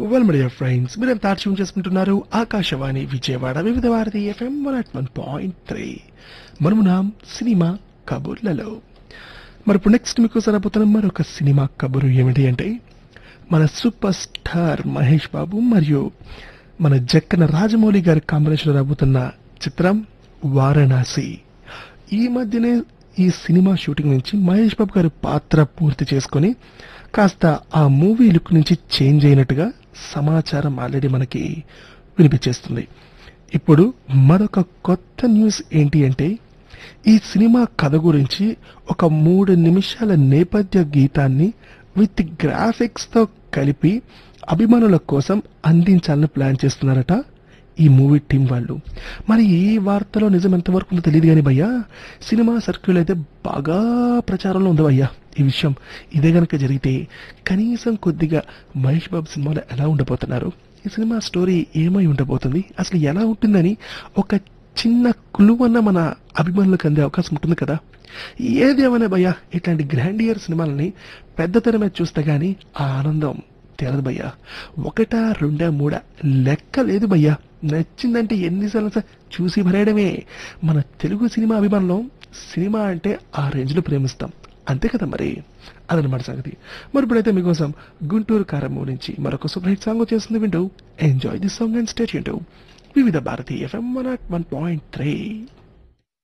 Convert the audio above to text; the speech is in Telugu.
వెల్ మై డియర్ ఫ్రెండ్స్ మీరంతా ట్యూన్ చేసుకుంటున్నారు Akashvani Vijayawada Vividh Bharati FM one at one point three మనమునాం సినిమా కబుర్లలో మరి ఇప్పుడు నెక్స్ట్ మీకు సరపోతున్న మరొక సినిమా కబురు ఏమిటి అంటే మన సూపర్ స్టార్ మహేష్ బాబు మరియు మన జక్కన రాజమౌళి గారి కాంబినేషన్ రాబోతున్న చిత్రం వారణాసి ఈ మధ్యనే ఈ సినిమా షూటింగ్ నుంచి మహేష్ బాబు గారి పాత్ర పూర్తి చేసుకొని కాస్త ఆ మూవీ లుక్ నుంచి చేంజ్ అయినట్టుగా సమాచారం ఆల్రెడీ మనకి వినిపించేస్తుంది ఇప్పుడు మరొక కొత్త న్యూస్ ఏంటి అంటే ఈ సినిమా కథ గురించి ఒక మూడు నిమిషాల నేపథ్య గీతాన్ని విత్ గ్రాఫిక్స్ తో కలిపి అభిమానుల కోసం అందించాలని ప్లాన్ చేస్తున్నారట ఈ మూవీ టీం వాళ్ళు మరి ఈ వార్తలో నిజం ఎంతవరకు ఉందో తెలియదు కానీ భయ్యా సినిమా సర్క్యూల్ అయితే బాగా ప్రచారంలో ఉంది భయ్యా ఈ విషయం ఇదే గనక జరిగితే కనీసం కొద్దిగా మహేష్ బాబు సినిమాలో ఎలా ఉండబోతున్నారు ఈ సినిమా స్టోరీ ఏమై ఉండబోతుంది అసలు ఎలా ఉంటుందని ఒక చిన్న క్లూ అన్న మన అభిమానులకు అందే అవకాశం ఉంటుంది కదా ఏదేమైనా భయ్యా ఇట్లాంటి గ్రాండియర్ సినిమాలని పెద్ద తెర మీద చూస్తే గానీ ఆ ఆనందం తెలదు భయ్యా ఒకటా రెండా మూడా లెక్క లేదు భయ్యా నచ్చిందంటే ఎన్నిసార్లు స- చూసి భరేయడమే మన తెలుగు సినిమా అభిమానులం సినిమా అంటే ఆ రేంజ్లో ప్రేమిస్తాం అంతే కదా మరి అదనమాట సంగతి మరి ఇప్పుడైతే మీకోసం గుంటూరు కారమ్మ నుంచి మరొక సూపర్ హిట్ సాంగ్ వచ్చేస్తుంది వింటూ enjoy the song and stay Vividh Bharati FM one one point three